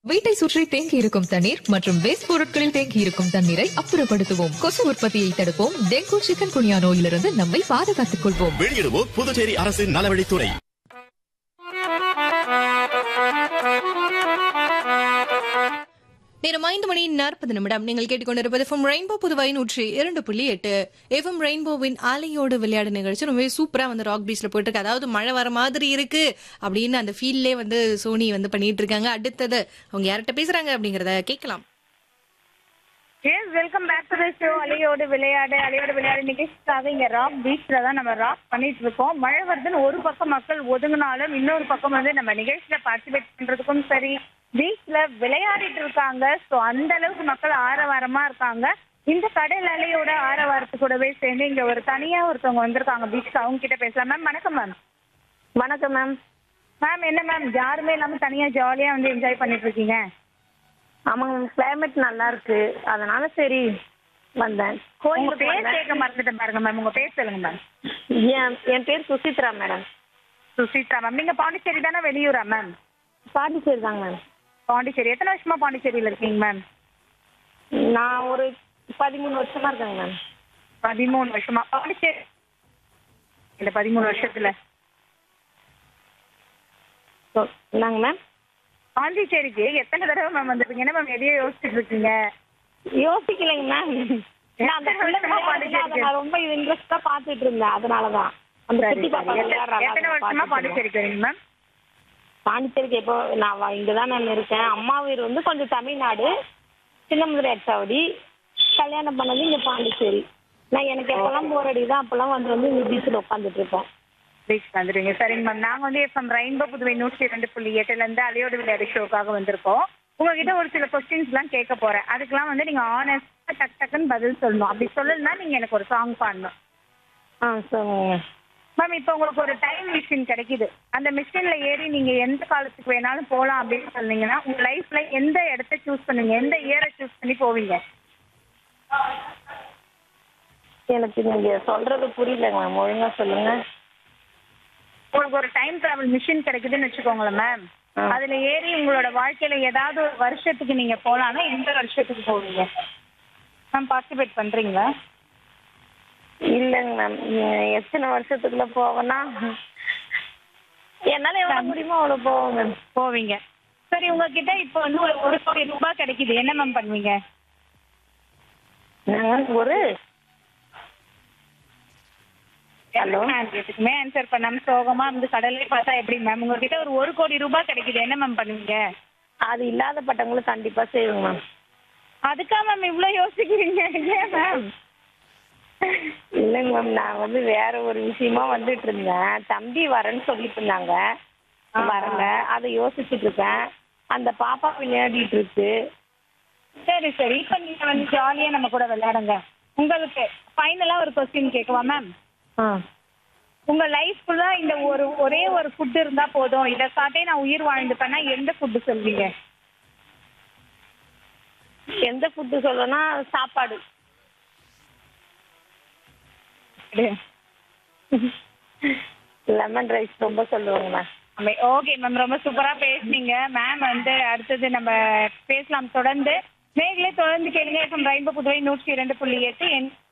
வீட்டை சுற்றி தேங்கி இருக்கும் தண்ணீர் மற்றும் வேஸ்ட் பொருட்களில் தேங்கி இருக்கும் தண்ணீரை அப்புறப்படுத்துவோம் கொசு உற்பத்தியை தடுப்போம் டெங்கு சிக்கன் குனியா நோயிலிருந்து நம்மை பாதுகாத்துக் கொள்வோம் வெளியிடுவோம் புதுச்சேரி அரசின் நலவழித்துறை நேரம் ஐந்து மணி நாற்பது நிமிடம் நீங்கள் கேட்டுக்கொண்டிருப்பது எஃப்எம் ரெயின்போ புதுவை நூற்றி இரண்டு புள்ளி எட்டு எஃப்எம் ரெயின்போவின் அலையோடு விளையாடு நிகழ்ச்சி ரொம்பவே சூப்பரா வந்து ராக் பீச்ல போயிட்டு இருக்கு அதாவது மழை வர மாதிரி இருக்கு அப்படின்னு அந்த ஃபீல்லே வந்து சோனி வந்து பண்ணிட்டு இருக்காங்க அடுத்தது அவங்க யார்கிட்ட பேசுறாங்க அப்படிங்கறத கேட்கலாம் yes welcome back to the show அலையோடு விளையாடு அலையோடு விளையாடு நிகழ்ச்சிக்காக இங்க ராக் பீச்ல தான் நம்ம ராக் பண்ணிட்டு இருக்கோம் மழை வருதுன்னு ஒரு பக்கம் மக்கள் ஒதுங்கினாலும் இன்னொரு பக்கம் வந்து நம்ம நிகழ்ச்சியில பார்ட்டிசிபேட் பண்றதுக்கும் சரி பீச்ல விளையாடிட்டு இருக்காங்க ஸோ அந்த அளவுக்கு மக்கள் ஆரவாரமா இருக்காங்க இந்த கடல் அலையோட ஆரவாரத்து கூடவே சேர்ந்து இங்க ஒரு தனியா ஒருத்தவங்க வந்திருக்காங்க பீச்சுக்கு அவங்க கிட்ட பேசலாம் மேம் வணக்கம் மேம் வணக்கம் மேம் மேம் என்ன மேம் யாருமே இல்லாம தனியா ஜாலியா வந்து என்ஜாய் பண்ணிட்டு இருக்கீங்க ஆமாங்க மேம் கிளைமேட் நல்லா இருக்கு அதனால சரி வந்தேன் உங்க கோயிலுக்கு பேர் வந்தேன். கேட்க மறந்துட்டேன் பாருங்க மேம் உங்க பேர் சொல்லுங்க மேம் என் என் பேர் சுசித்ரா மேடம் சுசித்ரா மேம் நீங்க பாண்டிச்சேரி தானே வெளியூரா மேம் பாண்டிச்சேரி தாங்க மேம் பாண்டிச்சேரி எத்தனை வருஷமா பாண்டிச்சேரியில இருக்கீங்க மேம் நான் ஒரு பதிமூணு வருஷமா இருக்கேங்க மேம் பதிமூணு வருஷமா பாண்டிச்சேரி இந்த பதிமூணு வருஷத்துல ஸோ என்னங்க மேம் பாண்டிச்சேரிக்கு எத்தனை தடவை மேம் வந்திருக்கீங்க என்ன மேம் எதையோ யோசிச்சுட்டு இருக்கீங்க யோசிக்கலைங்க மேம் நான் அந்த பிள்ளை வருஷமா விளையாடுறத பாண்டிச்சேரிக்கு? அதை நான் ரொம்ப இன்ட்ரெஸ்டா பாத்துட்டு இருந்தேன் அதனாலதான் அந்த சரி, குட்டி பாப்பா சரி. எத்தனை- விளையாடுறாங்க எத்தனை அதை வருஷமா பார்த்துட்டு இருந்தேன். பாண்டிச்சேரிக்கு வரீங்க மேம் பாண்டிச்சேரிக்கு எப்போ நான் வ- இங்கதான் மேம் இருக்கேன் அம்மா வீடு வந்து கொஞ்சம் தமிழ்நாடு சின்னமுதிரை அச்சாவடி கல்யாணம் பண்ணது இங்க பாண்டிச்சேரி நான் எனக்கு எப்பெல்லாம் போர் அடிக்குதோ அப்பெல்லாம் வந்து வந்து இந்த பீச்சில் உட்காந்துட்டு இருப்பேன் பீச் வந்துருங்க சரிங்க மேம் நாங்க வந்து எஃப்எம் ரெயின்போ புதுவை நூற்றி ரெண்டு புள்ளி எட்டுல இருந்து அலையோடு விளையாடு ஷோக்காக வந்திருக்கோம் உங்ககிட்ட ஒரு சில கொஸ்டின்ஸ் எல்லாம் கேட்க போறேன் அதுக்கெல்லாம் வந்து நீங்க ஆனஸ்டா டக் டக்குன்னு பதில் சொல்லணும் அப்படி சொல்லணும்னா நீங்க எனக்கு ஒரு சாங் பாடணும் ஆ சொல்லுங்க மேம் இப்போ உங்களுக்கு ஒரு டைம் மிஷின் கிடைக்குது அந்த மிஷின்ல ஏறி நீங்க எந்த காலத்துக்கு வேணாலும் போகலாம் அப்படின்னு சொன்னீங்கன்னா உங்க லைஃப்ல எந்த இடத்த சூஸ் பண்ணுவீங்க எந்த இயரை சூஸ் பண்ணி போவீங்க எனக்கு நீங்க சொல்றது புரியலங்க மேம் ஒழுங்கா சொல்லுங்க உங்களுக்கு ஒரு டைம் டிராவல் மிஷின் கிடைக்குதுன்னு வச்சுக்கோங்களேன் மேம் ஆ. அதுல ஏறி உங்களோட வாழ்க்கையில ஏதாவது ஒரு வருஷத்துக்கு நீங்க போலாம்னா எந்த வருஷத்துக்கு போவீங்க மேம் பார்ட்டிசிபேட் பண்றீங்களா இல்லைங்க மேம் எத்தனை வருஷத்துக்குள்ள போவேன்னா என்னால எவ்வளவு முடியுமோ அவ்வளவு போவோம் மேம் போவீங்க சரி உங்ககிட்ட இப்போ வந்து ஒரு ஒரு கோடி ரூபாய் கிடைக்குது என்ன மேம் பண்ணுவீங்க ஒரு Hello? எதுக்குமே ஆன்சர் பண்ணாம சோகமா இருந்து கடலே பார்த்தா எப்படி மேம் உங்ககிட்ட ஒரு ஒரு கோடி ரூபாய் கிடைக்குது என்ன மேம் பண்ணுவீங்க அது இல்லாதப்பட்டவங்களுக்கு கண்டிப்பா செய்வோங்க மேம் அதுக்கா மேம் இவ்ளோ யோசிக்கிறீங்க ஏன் மேம் இல்லைங்க மேம் நான் வந்து வேற ஒரு விஷயமா வந்துட்டு இருந்தேன் தம்பி வரேன்னு சொல்லிட்டு இருந்தாங்க வரல அதை யோசிச்சுட்டு இருக்கேன் அந்த பாப்பா விளையாடிட்டு இருக்கு சரி சரி இப்போ நீங்க வந்து ஜாலியா நம்ம கூட விளையாடுங்க உங்களுக்கு ஃபைனலா ஒரு கொஸ்டின் கேட்கவா மேம் ஆ உங்க லைஃப் ஃபுல்லா இந்த ஒரு ஒரே ஒரு ஃபுட் இருந்தா போதும் இதை சாப்பிட்டே நான் உயிர் வாழ்ந்துப்பேன்னா எந்த ஃபுட் சொல்வீங்க எந்த ஃபுட்டு சொல்லணும்னா சாப்பாடு லெமன் ரைஸ் ரொம்ப சொல்லுவாங்க மேம் ஓகே மேம் ரொம்ப சூப்பரா பேசுனீங்க மேம் வந்து அடுத்தது நம்ம பேசலாம் தொடர்ந்து நேர்களே தொடர்ந்து கேளுங்க எஃப்எம் ரெயின்போ புதுவை நூற்றி இரண்டு புள்ளி எட்டு என்